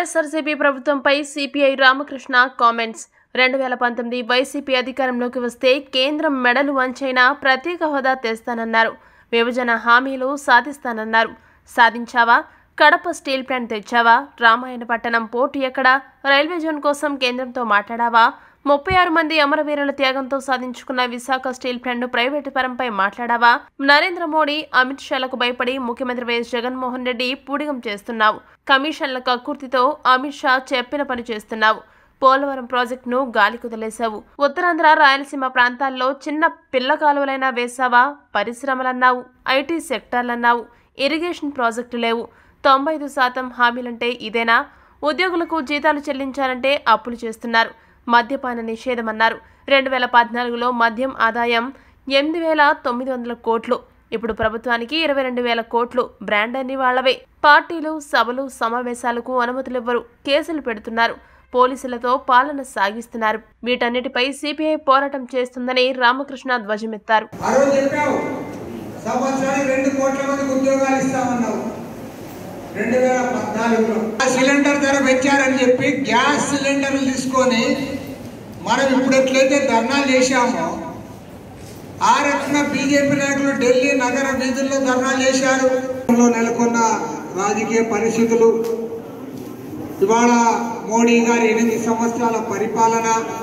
వైఎస్ఆర్సీపీ ప్రభుత్వంపై CPI Ramakrishna comments రెండు వేల పంతొమ్మిది వైసీపీ అధికారంలోకి వస్తే కేంద్రం మెడలు వంచైనా ప్రత్యేక హోదా తెస్తానన్నారు విభజన హామీలు సాధిస్తానన్నారు సాధించావా కడప స్టీల్ ప్లాంట్ తెచ్చావా రామాయణపట్టణం పోర్టు ఎక్కడా రైల్వే జోన్ కోసం కేంద్రంతో మాట్లాడావా ముప్పై ఆరు మంది అమరవీరుల త్యాగంతో సాధించుకున్న విశాఖ స్టీల్ ప్లాంట్ ప్రైవేటు పరంపై మాట్లాడావా నరేంద్ర మోడీ అమిత్ షాలకు భయపడి ముఖ్యమంత్రి వైఎస్ జగన్మోహన్ రెడ్డి పూడిగం చేస్తున్నావు కమిషన్ల కక్కుర్తితో అమిత్ షా చెప్పిన పని చేస్తున్నావు పోలవరం ప్రాజెక్టును గాలి కుదిలేశావు ఉత్తరాంధ్ర రాయలసీమ ప్రాంతాల్లో చిన్న పిల్ల కాలువలైనా వేశావా పరిశ్రమలన్నావు ఐటీ సెక్టార్లన్నావు ఇరిగేషన్ ప్రాజెక్టు లేవు తొంభై ఐదు శాతం హామీలంటే ఇదేనా ఉద్యోగులకు జీతాలు చెల్లించాలంటే అప్పులు చేస్తున్నారు మద్యపాన నిషేధమన్నారు రెండు వేల పద్నాలుగులో మద్యం ఆదాయం ఎనిమిది వేల తొమ్మిది వందల కోట్లు ఇప్పుడు ప్రభుత్వానికి ఇరవై రెండు వేల కోట్లు బ్రాండ్ అన్ని వాళ్లవే పార్టీలు సభలు సమావేశాలకు అనుమతులివ్వరు కేసులు పెడుతున్నారు పోలీసులతో పాలన సాగిస్తున్నారు వీటన్నిటిపై సిపిఐ పోరాటం చేస్తుందని రామకృష్ణ ధ్వజమెత్తారు ఆ రోజు చెప్పావు సంవత్సరానికి రెండు కోట్ల మందికి ఉద్యోగాలు ఇస్తామన్నావు రెండు వేల పద్నాలుగులో ఆ సిలిండర్ ధర పెంచారని చెప్పి గ్యాస్ సిలిండర్లు తీసుకొని మనం ఇప్పుడు ఎట్లయితే ధర్నాలు చేశామో ఆ రకంగా బీజేపీ నాయకులు ఢిల్లీ నగర వీధుల్లో ధర్నాలు చేశారు నెలకొన్న రాజకీయ పరిస్థితులు ఇవాళ మోడీ గారి ఎనిమిది సంవత్సరాల పరిపాలన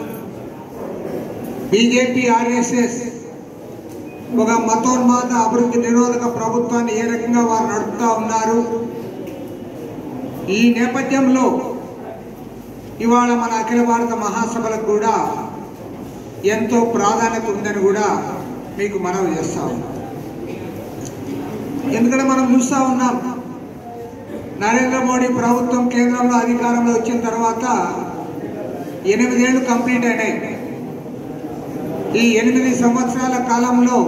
బీజేపీ ఆర్ఎస్ఎస్ ఒక మతోన్మాద అభివృద్ధి నిరోధక ప్రభుత్వాన్ని ఏ రకంగా వారు నడుపుతా ఉన్నారు ఈ నేపథ్యంలో ఇవాళ మన అఖిల భారత మహాసభలకు కూడా ఎంతో ప్రాధాన్యత ఉందని కూడా మీకు మనవి చేస్తా ఉన్నాం ఎందుకంటే మనం చూస్తా ఉన్నాం నరేంద్ర మోడీ ప్రభుత్వం కేంద్రంలో అధికారంలో వచ్చిన తర్వాత ఎనిమిదేళ్లు కంప్లీట్ అయినాయి ఈ ఎనిమిది సంవత్సరాల కాలంలో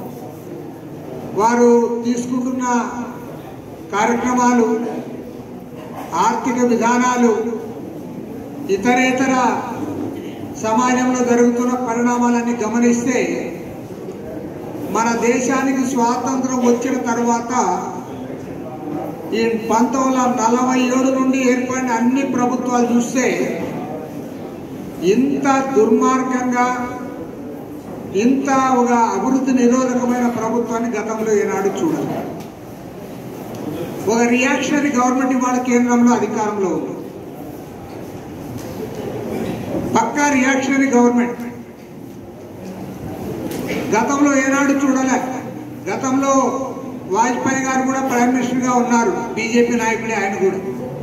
వారు తీసుకుంటున్న కార్యక్రమాలు ఆర్థిక విధానాలు ఇతరేతర సమాజంలో జరుగుతున్న పరిణామాలన్నీ గమనిస్తే మన దేశానికి స్వాతంత్రం వచ్చిన తర్వాత ఈ పంతొమ్మిది వందల నలభై ఏడు నుండి ఏర్పడిన అన్ని ప్రభుత్వాలు చూస్తే ఇంత దుర్మార్గంగా ఇంత ఒక అభివృద్ధి నిరోధకమైన ప్రభుత్వాన్ని గతంలో ఏనాడు చూడాలి ఒక రియాక్షనరీ గవర్నమెంట్ ఇవాళ కేంద్రంలో అధికారంలో ఉంది పక్కా రియాక్షనరీ గవర్నమెంట్ గతంలో ఏనాడు చూడలే గతంలో వాజ్పేయి గారు కూడా ప్రైమ్ మినిస్టర్ గా ఉన్నారు బీజేపీ నాయకుడే ఆయన కూడా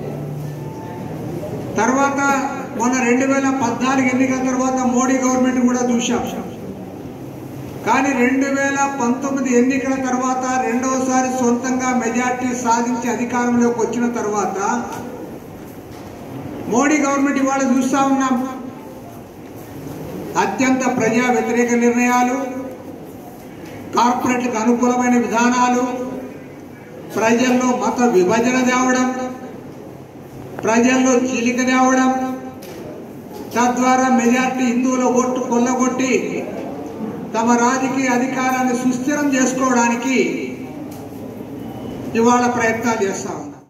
తర్వాత మొన్న రెండు వేల పద్నాలుగు ఎన్నికల తర్వాత మోడీ గవర్నమెంట్ కూడా చూశాం కానీ రెండు వేల పంతొమ్మిది ఎన్నికల తర్వాత రెండవసారి సొంతంగా మెజార్టీ సాధించి అధికారంలోకి వచ్చిన తర్వాత మోడీ గవర్నమెంట్ ఇవాళ చూస్తా ఉన్నాం అత్యంత ప్రజా వ్యతిరేక నిర్ణయాలు కార్పొరేట్లకు అనుకూలమైన విధానాలు ప్రజల్లో మత విభజన తేవడం ప్రజల్లో చీలిక తేవడం తద్వారా మెజార్టీ హిందువుల ఓటు కొల్లగొట్టి తమ రాజకీయ అధికారాన్ని సుస్థిరం చేసుకోవడానికి ఇవాళ ప్రయత్నాలు చేస్తా ఉన్నారు